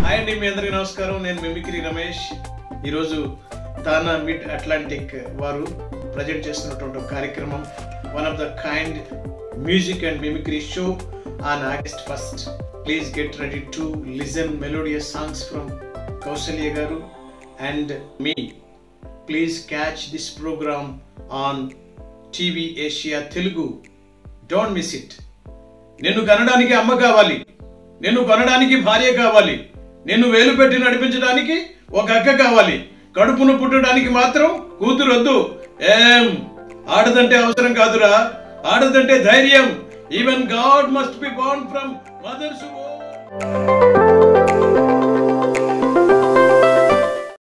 hi అండి మీ అందరికీ నమస్కారం నేను మిమిక్రీ రమేష్ ఈరోజు తానా మిడ్ అట్లాంటిక్ వారు ప్రజెంట్ చేస్తున్నటువంటి ఒక కార్యక్రమం one of the kind music and mimicry show on August first please get ready to listen melodious songs from Kausalya garu and మీ please catch this programme on TV Asia Telugu don't miss it నిన్ను కనడానికి అమ్మ కావాలి నిన్ను కొనడానికి భార్య కావాలి నిన్ను వేలు పెట్టి నడిపించడానికి ఒక అక్క కావాలి కడుపును పుట్టడానికి మాత్రం కూతురు వద్దు ఏం ఆడదంటే అవసరం కాదురా ఆడదంటే ధైర్యం even god must be born from mothers